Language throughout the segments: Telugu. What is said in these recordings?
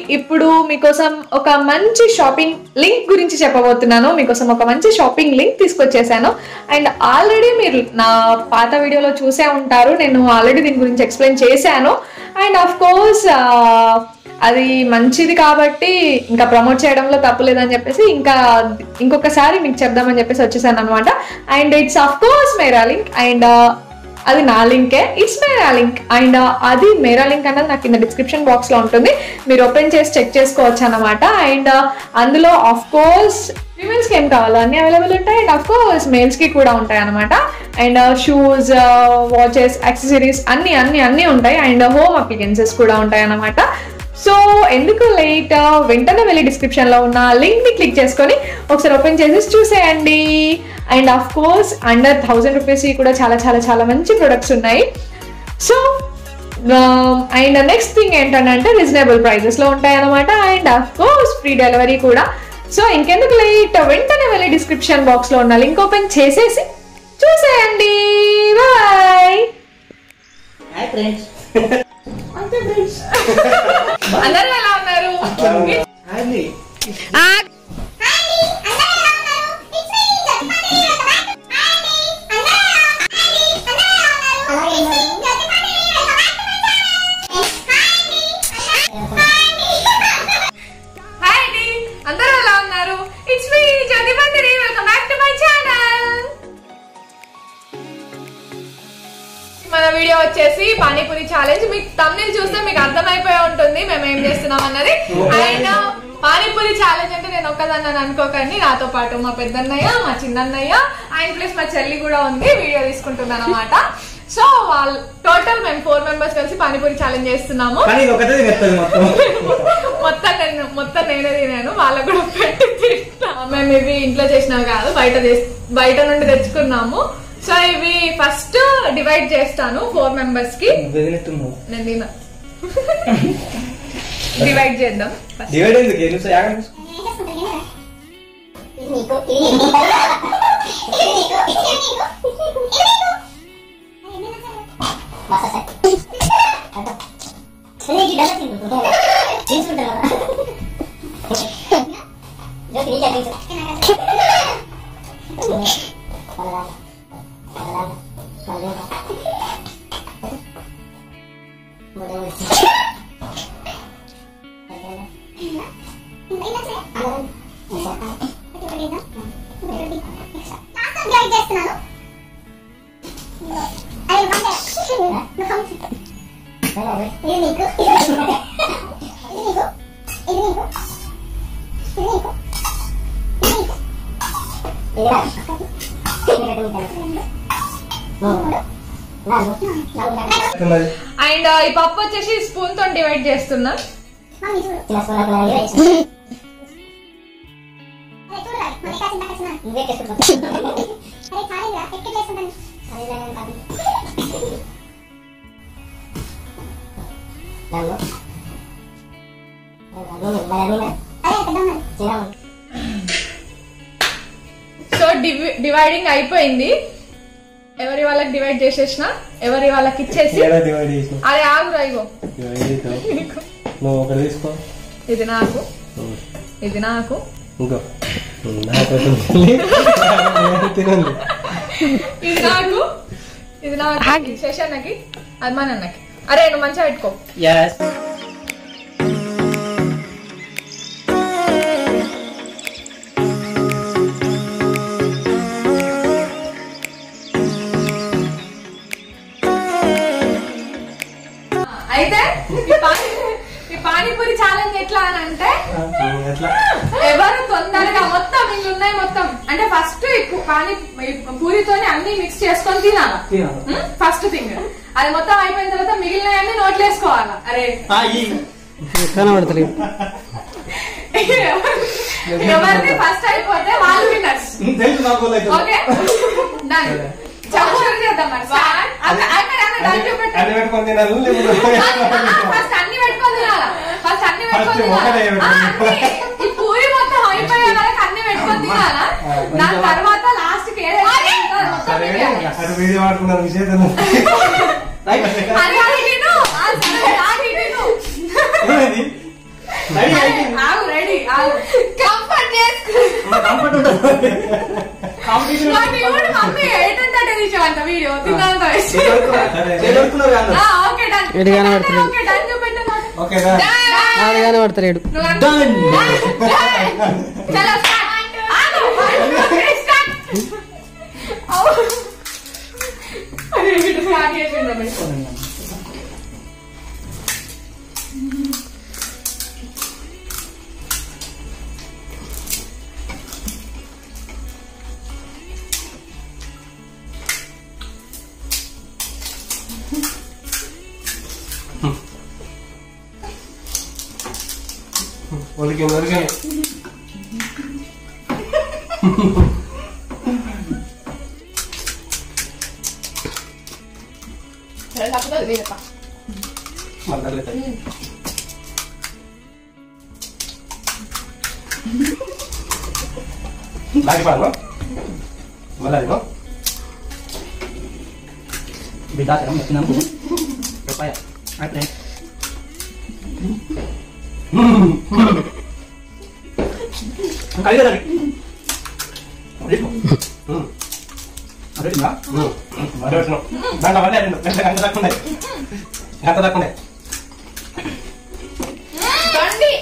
ఇప్పుడు మీకోసం ఒక మంచి షాపింగ్ లింక్ గురించి చెప్పబోతున్నాను మీకోసం ఒక మంచి షాపింగ్ లింక్ తీసుకొచ్చేసాను అండ్ ఆల్రెడీ మీరు నా పాత వీడియోలో చూసే ఉంటారు నేను ఆల్రెడీ దీని గురించి ఎక్స్ప్లెయిన్ చేశాను అండ్ ఆఫ్ కోర్స్ అది మంచిది కాబట్టి ఇంకా ప్రమోట్ చేయడంలో తప్పు లేదని చెప్పేసి ఇంకా ఇంకొకసారి మీకు చెప్దామని చెప్పేసి వచ్చేసాను అనమాట అండ్ ఇట్స్ ఆఫ్ కోర్స్ మేరా లింక్ అండ్ అది నా లింకే ఇట్స్ మేరా లింక్ అండ్ అది మేరా లింక్ అన్నది నాకు కింద డిస్క్రిప్షన్ బాక్స్ లో ఉంటుంది మీరు ఓపెన్ చేసి చెక్ చేసుకోవచ్చు అనమాట అండ్ అందులో ఆఫ్ కోర్స్ ఫీమేల్స్ కి ఏం కావాలో అన్ని అవైలబుల్ ఉంటాయి అండ్ ఆఫ్ కోర్స్ మేల్స్ కి కూడా ఉంటాయి అనమాట అండ్ షూస్ వాచెస్ యాక్సెసరీస్ అన్ని అన్ని అన్ని ఉంటాయి అండ్ హోమ్ అప్లికెన్సెస్ కూడా ఉంటాయి అనమాట సో ఎందుకు లేట్ వెంటనే వెళ్ళి డిస్క్రిప్షన్ లో ఉన్న లింక్ ని క్లిక్ చేసుకొని ఒకసారి ఓపెన్ చేసి చూసేయండి and of course under thousand rupees కూడా చాలా చాలా చాలా మంచి ప్రొడక్ట్స్ ఉన్నాయి సో అండ్ నెక్స్ట్ థింగ్ ఏంటంటే రీజనబుల్ ప్రైజెస్ లో ఉంటాయి అనమాట and of course free delivery కూడా సో ఇంకెందుకు లేట్ వెంటనే వెళ్ళి డిస్క్రిప్షన్ బాక్స్ లో ఉన్న లింక్ ఓపెన్ చేసేసి చూసేయండి బాయ్ హాయ్ ఫ్రెండ్స్ అందరూ ఎలా ఉన్నారు హాయ్ హాయ్ అండి అందరూ ఎలా ఉన్నారు ఇట్స్ మీ Jyothi Mandiri welcome back to my channel మన వీడియో వచ్చేసి పానీపూరి ఛాలెంజ్ మీకు తమ్నేల్ చూస్తే మీకు అర్థమైపోయి ఉంటుంది మేము ఏం చేస్తున్నాం అన్నది అండ్ పానీపూరి ఛాలెంజ్ అంటే నేను ఒక్కదాన్ని అని అనుకోకండి నాతో పాటు మా పెద్దన్నయ్య మా చిన్నన్నయ్య అండ్ ప్లస్ మా చెల్లి కూడా ఉంది వీడియో తీసుకుంటున్నాను అనమాట సో వాళ్ళు టోటల్ మేము ఫోర్ మెంబర్స్ కలిసి పానీపూరి ఛాలెంజ్ చేస్తున్నాము కానీ ఇది ఒకటే తినేస్తుంది మొత్తం మొత్తం నేను మొత్తం నేనే తినాను వాళ్ళకు కూడా పెట్టి తింటా మేము ఇవి ఇంట్లో చేసినవి కాదు బయట చేస్- బయట నుండి తెచ్చుకున్నాము సో ఇవి ఫస్ట్ డివైడ్ చేస్తాను ఫోర్ మెంబర్స్ కి వదిలేస్తున్నావు నేను తిన డివైడ్ చేద్దాం డివైడ్ ఎందుకు ఎన్ని సార్ యాగం అండ్ ఈ పప్పు వచ్చేసి స్పూన్ తో డివైడ్ చేస్తున్నా సో డివైడింగ్ అయిపోయింది ఎవరి వాళ్ళకి డివైడ్ చేసేసిన ఎవరి వాళ్ళకి ఇచ్చేసి ఏడా డివైడ్ చేసినావు అరే ఆగురా ఇగో డివైడ్ చేసినావు నువ్వు ఒకటి తీసుకో ఇది నాకు ఇది నాకు ఇంకో నా కోసం తినండి ఇది నాకు ఇది నాకు శశాన్నకి అది మా నాన్నకి అరే నువ్వు మంచిగా పెట్టుకో యాస్ అయితే ఈ పానీ ఈ పానీపూరి ఛాలెంజ్ ఎట్లా అని అంటే ఎట్లా ఎవరు తొందరగా మొత్తం ఇల్లు ఉన్నాయి మొత్తం అంటే ఫస్ట్ పానీ ఈ పూరితోని అన్ని మిక్స్ చేసుకొని తినాలి తినాలి. ఫస్ట్ థింగ్ అది మొత్తం అయిపోయిన తర్వాత మిగిలినవన్నీ నోట్లు వేసుకోవాలి అరే కనబడతలేదు ఎవరిది ఫస్ట్ అయిపోతే వాళ్ళు విన్నర్స్ తెలుసు నాకు లైక్ ఓకే డన్ చమచూరు చేద్దాం మరి స్టార్ట్ అన్న అన్న అన్న దాన్ని చూపెట్టు అన్ని పెట్టుకొని తినాలి లేకపోతే ఫస్ట్ అన్ని పెట్టుకొని తినాలా ఫస్ట్ అన్ని పెట్టుకొని First ఒకటే తినాలా ఆ, అన్ని. ఈ పూరి మొత్తం అయిపోయే వరకు అన్ని పెట్టుకొని తినాలా ఆ, దాని కొంచెం- తర్వాత లాస్ట్ కి ఏదైతే ఉంటుందో అది మొత్తం సరే మిగిలాలి. సరే వీడియో ఆడుకున్నాను విషయం అది అది తిను. ఆ, సరే, అది తిను. ఏమైంది? ఆగు రెడీ ఆగు కంఫర్ట్ చేసుకో కంఫర్ట్ ఉంటుంది కాంపిటీషన్ వాటి కూడా మమ్మీ ఏంటంటే అటే తీసేవంట వీడియో తిన్నంత వేసి ఎదుర్కొన్నారు కాదు ఆ, ఓకే డన్ ఎటు కనబడుతుంది? ఓకే డన్ చూపెట్టు నాకు. ఓకేనా Done. ఆడగానే పడతలేడు నువ్వు అను. Done. Done. చలో స్టార్ట్ ఆగు One, two, three, start. అవు. అరే, వీడు స్టార్ట్ చేసిండ్రు మరి. ఒలికి ఒలికి సరే, తప్పుతుంది, వీడప్ప. మళ్ళీ లాగిపాను మళ్ళీ అదిగో బిడ్డ వచ్చినాము రూపాయ అట్లే కలిగదండి అదేనా మళ్ళీ వచ్చినాం దాంట్లో మళ్ళీ రెండు గంట గంట దాకా ఉన్నాయి గంట దాకా ఉన్నాయి రండి.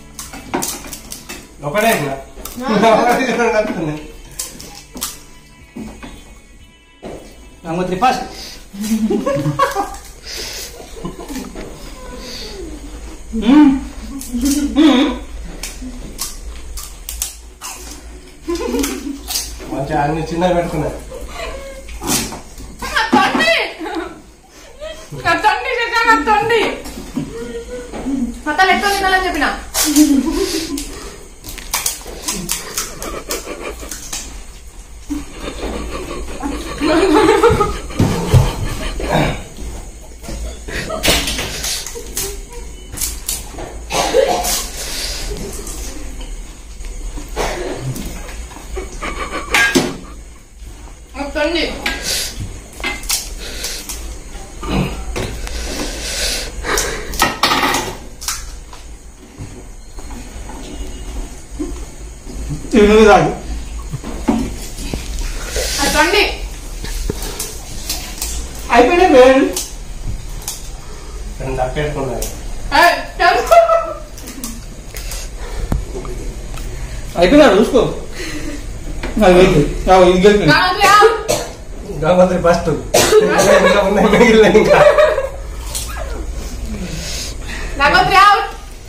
ఒకటే ఇంకా. ఒకటే రెండు వస్తున్నాయి. గంగోత్రి ఫస్ట్ మంచిగా అన్ని చిన్నవి పెట్టుకున్నాయి నా తండ్రి. నా తండ్రి చెప్పా, నా తండ్రి. అతను ఎట్లా తినాలని చెప్పిన నా తండ్రి తిరుగు తాగు నా తండ్రి అయిపోయినాయి వేరు రెండు దక్క పెట్టుకున్నాయి ఏయ్, చెప్పు. అయిపోయినాడు చూసుకో అది పోయింది రావు, ఇది గెలిపింది కాదు, ఆ. గంగోత్రి ఫస్ట్ ఇంకా ఉన్నాయి మిగిలిన ఇంకా నగోత్రి అవుట్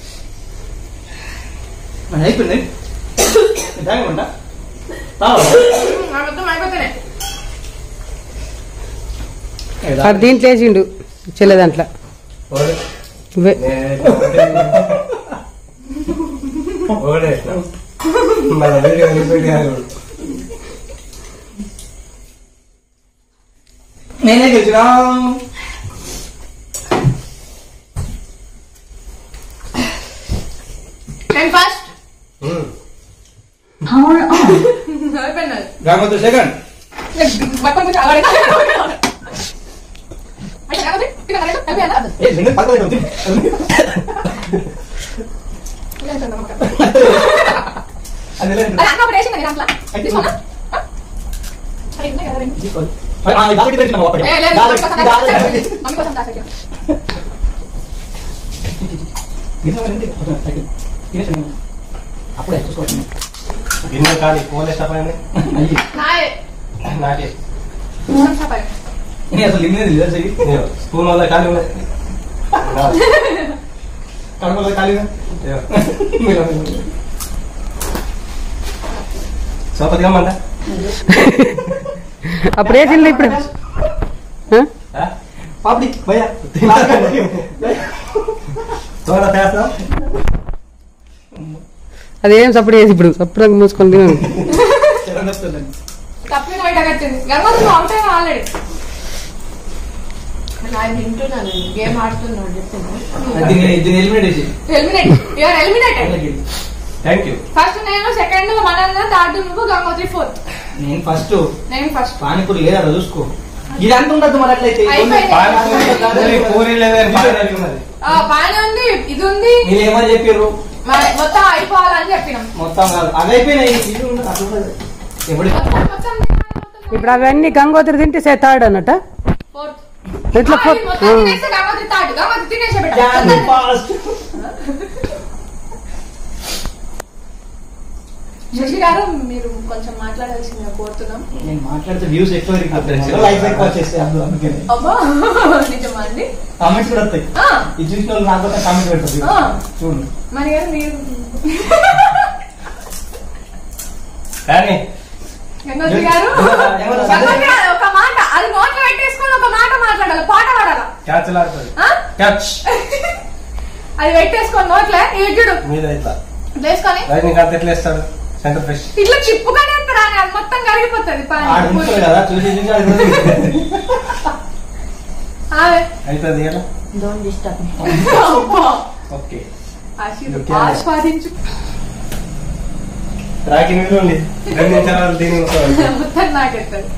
అది అయిపోయింది తాగమంట తాగు నా మొత్తం అయిపోతున్నాయి వాడు దీంట్లో వేసిండు చెల్లె దాంట్లో ఓడి. ఇవే నేను ఒకటే వేసిన. మన వీడియో రిపీట్ కాదు నేనే గెలిచినా నేను ఫస్ట్ ఉమ్. అయిపోయింది గంగోత్రి సెకండ్ పక్కన కూర్చో, ఆవిడ ఎక్కడ? అయితే నగోత్రి, తిన్న కరెక్ట్? అయిపోయిందా? ఏ రెండు పక్కన ఉంది అది లేదు. అది అన్న ఒకటి వేసింది నీ దాంట్లో. తీసుకోనా? ఆ? అరే, ఉన్నాయి కదా రెండు. తీసుకోండి. ఆ, ఇది ఆల్రెడీ పెట్టినాము ఒకటి. ఏ, లేదు, దాని- మమ్మీ కోసం ఇది దాచి ఆల్రెడీ పెట్టు. మమ్మీ కోసం దాచి పెట్టు. మిగతా వాళ్ళంటే కొంచెం తగ్గి. తినేసాను. అప్పుడే చూసుకోవచ్చు గిన్నె కానీ పోలే తప్పని అయ్యి నాయే. నాకే మూడు చపాతీ. నేను అసలు లిమిట్ లేదు చెయ్యి నేను స్పూన్ వల్ల ఖాళీ ఉన్నాయి నా. కడపలో ఖాళీగా ఇదిగో. సోపతి కమ్మంట అప్పుడు వేసిండు ఇప్పుడు ఆ? పాపడి భయ్యా సోడా చేస్తా అదేం సప్పుడు వేసి ఇప్పుడు సప్పుడు మూసుకొని తిను తప్పిన బయటకు వచ్చింది గంగోత్రి నువ్వు అవుట్ అయినా ఆల్రెడీ ఆయన వింటున్నాను గేమ్ ఆడుతున్నాడు చెప్తున్నా దీన్ని దీన్ని ఎలిమినేట్ చేసి eliminate your eliminated thank you first నేను సెకండ్ మన థర్డ్ నువ్వు గంగోత్రి ఫోర్త్ నేను ఫస్ట్ నేను ఫస్ట్ పానీపూరి లేదా చూసుకో ఇది అంత ఉండదు మరి అట్లయితే అయిపోయింది. పానీపూరి పూరి లేదని బాగా అడిగినది పానీ ఉంది ఇది ఉంది మీరు ఏమని చెప్పారు మరి మొత్తం అయిపోవాలని చెప్పినాం మొత్తం కాదు అది అయిపోయినాయి ఇది ఉండదు, అట్లా ఉండదు. ఎప్పుడు మొత్తం మొత్తం మొత్తం ఇప్పుడు అవన్నీ గంగోత్రి తింటే సే తాడు అన్నట ఫోర్త్ ఎట్లా ఆ, ఫో- ఇది మొత్తం తినేస్తే గంగోత్రి తాడు గంగోత్రి తినేసే బిడ్డ. జాను ఫాస్ట్. శశి గారు మీరు కొంచెం మాట్లాడాల్సిందిగా కోరుతున్నాం నేను మాట్లాడితే వ్యూస్ ఎక్కువ పెరిగిపోతాయి లైక్స్ ఎక్కువ వచ్చేస్తాయి అందులో అందుకని అబ్బా నిజమా అండి కామెంట్స్ కూడా వస్తాయి ఆ, ఇది చూసిన వాళ్ళు నాకు కామెంట్ పెడతారు ఆ. చూడు మరి గారు మీరు కానీ గంగోత్రి గారు ఎవరు? గంగోత్రి గారు ఒక మాట అది నోట్లో పెట్టేసుకొని ఒక మాట మాట్లాడాలి పాట పాడాలి క్యాచ్ లాడుతుంది ఆ? క్యాచ్ అది పెట్టేసుకొని నోట్లే ఇది చూడు మీద ఇట్లా వేసుకొని రజనీకాంత్ ఎట్లా వేస్తాడు సెంటర్ ఫ్రెష్ ఇట్లా చిప్పుగానే ఉంటారా అది మొత్తం కరిగిపోతుంది ఆడు ఉంచుతాడు కదా చూసి చూసి ఆడు కూడా ఆమె అవుతుంది ఎలా Don't disturb me. అబ్బా. ఓకే ఆశీర్వ- ఓకే. ఆస్వాదించు రాకి మీద ఉంది రెండు నిమిషాలు దీని మొత్తం నాకెత్తాడు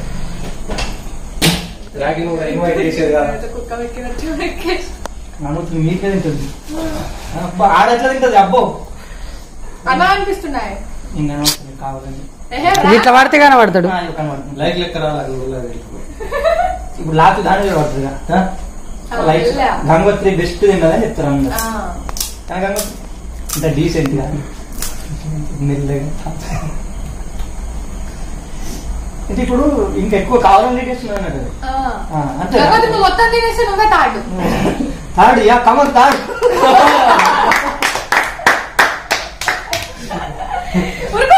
రాకి నువ్వు ఇన్వైట్ చేసేది కదా కుక్క వెక్కినట్టు వెక్కేసి. నమ్ముతుంది మీకే తింటుంది అబ్బా, ఆడ ఎట్లా తింటది అబ్బో అలా అనిపిస్తున్నాయి ఇంకా అనవసరం, కావాలని ఏహే, రా. ఇట్లా పడితే కనబడతాడు ఆ, ఇవి కనబడుతుంది. లైక్ లెక్క రావాలి ఇప్పుడు లాస్ట్ దాని మీద పడుతుంది కదా ఆ, లైక్ వెళ్ళా. గంగోత్రి బెస్ట్ తిన్నదని చెప్తారు అందరు ఆ, కానీ గంగోత్రి ఇంత డీసెంట్ గా మెల్లగా అంటే ఇప్పుడు ఇంకా ఎక్కువ కావాలని చేస్తున్నాను అన్నట్టు ఆ. ఆ, అంతే లేకపోతే నువ్వు మొత్తం తినేస్తే నువ్వే తాడు థర్డ్ యా కమన్ థర్డ్ ఉరుకు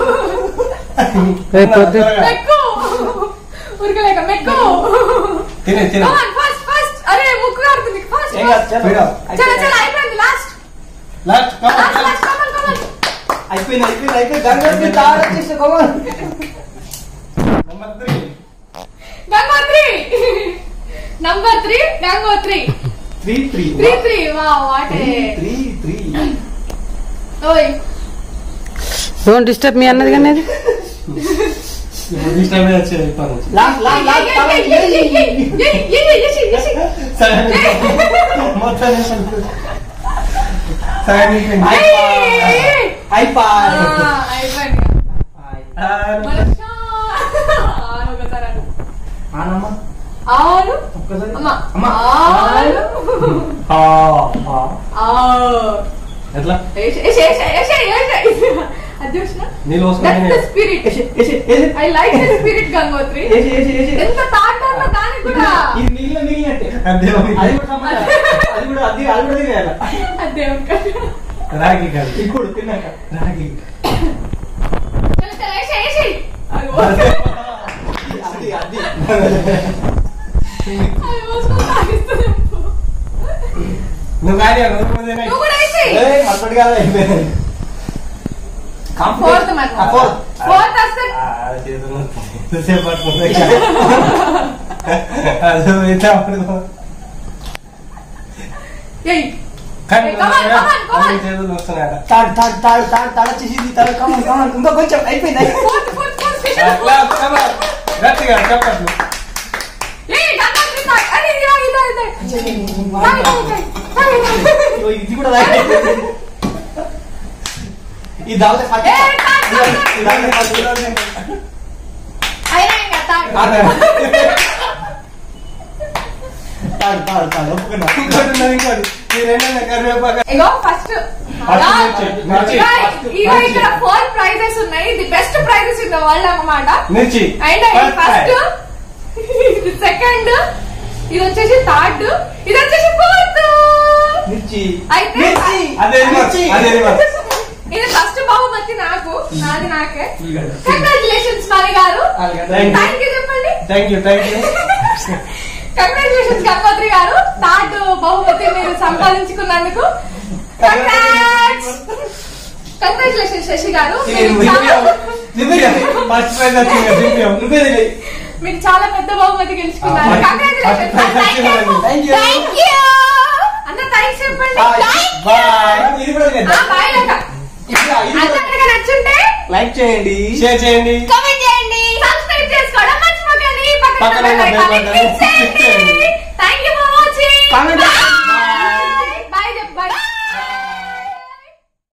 రేపు పొద్దు మెక్కు ఉరకలేక మెక్కు తినే తినే ఫస్ట్ ఫస్ట్ అరే ముక్కు కారుతుంది ఫస్ట్ ఏం కాదు చలో. చలో చలో అయిపోయింది last last last last come on come on అయిపోయింది అయిపోయింది అయిపోయింది గంగోత్రి థర్డ్ వచ్చేసి come on number three Gangotri number three Gangotri three three three three వా వాటే త్రీ త్రీ ఓయ్ డోంట్ డిస్టర్బ్ మీ అన్నది కానీ అది ఇష్టమే వచ్చేది ఇప్పటి నుంచి లాస్ట్ లాస్ట్ లాస్ట్ సరే మొత్తం సగం అయిపోయింది. అయిపోయి అయిపోయింది ఆ, మనసా. ఆను ఒకసారి అను. ఆనమ్మ ఆను ఒక్కసారి అమ్మ అమ్మ ఆను ఆ, ఆ. ఆ. ఎట్లా ఏష్, ఏష్, ఏష్, ఏష్, ఏష్, ఏష్. అది చూసినా? నీళ్ళు That's the పోసుకుంటే spirit. AC AC AC I like the spirit, Gangotri. ఏసి ఏసి ఏసి ఎంత తాటాలో దానికి కూడా ఇది నీళ్ళ నీళ్ళంటే అదే ఉంది. అది కూడా సంబంధం అది కూడా అది అది కూడా తినేయాలి అదే ఒకటి. రాగి కాదు ఇప్పుడు తిన్నాక రాగి చలో, చలో, ఏష్, ఏష్. అగో. అది అది అది మోసుకొని తాగిస్తుంది. నువ్వు కానీ నువ్వు ముందే నువ్వు కూడా ఏష్. ఏయ్, అప్పటి కాదు అయిపోయింది Fourth మరి. ఆ, fourth. Fourth వస్తే చేతులు ఎంతసేపు పట్టుకుంది అది అయితే అప్పుడు ఏయ్. కానీ Hey, come on, come on, come on. అన్ని చేతులు వస్తున్నాయట తాడు తాడు తాడు తాడు తాడు వచ్చేసింది తాడు కమన్ కమన్ ఇంకా కొంచెం అయిపోయింది Fourth, fourth, fourth, finish. అట్లా, come on. గట్టిగా చెప్పట్టు ఏయ్, గంగోత్రి తాగు. అరే, ఇది తాగు, ఇది తాగు, ఇది తాగు. తాగు, తాగు, తాగు. తాగు, తాగు. ఇదిగో ఇది కూడా తాగేది. ఇది తాగితే ఫస్ట్ ఏయ్, తాగు, తాగు, తాగు. ఇది తాగితే ఫస్ట్ అయినా ఇంకా తాగు. తాడు తాడు తాడు ఒప్పుకున్నా ఇంకోటి ఉన్నది, ఇంకోటి. ఈ రెండేళ్ళ కరివేపాకు. ఇగో ఫస్ట్ First మిర్చి, మిర్చి. ఇగో ఇక్కడ ఫోర్ ప్రైజెస్ ఉన్నాయి ఇది best prices in the world అన్నమాట మిర్చి అండ్ First ఫస్ట్ prize. ఇది సెకండ్ ఇది వచ్చేసి థర్డ్ ఇది వచ్చేసి ఫోర్త్ మిర్చి అయితే మిర్చి అదే రివర్స్, మిర్చి. అదే రివర్స్. ఇది ఫస్ట్ బహుమతి నాకు నాది నాకే ఉల్లిగడ్డ. కంగ్రాచులేషన్స్ మరి గారు ఆలుగడ్డ. Thank you. థ్యాంక్ యూ చెప్పండి thank you thank you congratulations Gangotri గారు థర్డ్ బహుమతి మీరు సంపాదించుకున్నందుకు కంగ్రాచులేషన్స్ శశి గారు మీరు చాలా- ఫస్ట్ ప్రైజ్ వచ్చింది దింపాం. నువ్వే తినేయ్. మీరు చాలా పెద్ద బహుమతి గెలుచుకున్నారు ఆ, కంగ్రాచులేషన్స్ ఫస్ట్ ప్రైజ్ వచ్చింది. Thank you. థ్యాంక్ యూ అందరూ థ్యాంక్స్ చెప్పండి Bye. Thank you. Bye. ఇది కూడా తినేద్దాం. ఆ, bye లెక్క. ఇది కూడా- ఇది కూడా- అందరికీ నచ్చుంటే లైక్ చేయండి షేర్ చేయండి కామెంట్ చేయండి సబ్స్క్రైబ్ చేసుకోవడం మర్చిపోకండి పక్కన పక్కన ఉన్న ఉన్న bell బెల్ button ఐకాన్ని క్లిక్ click చేయండి. చేయండి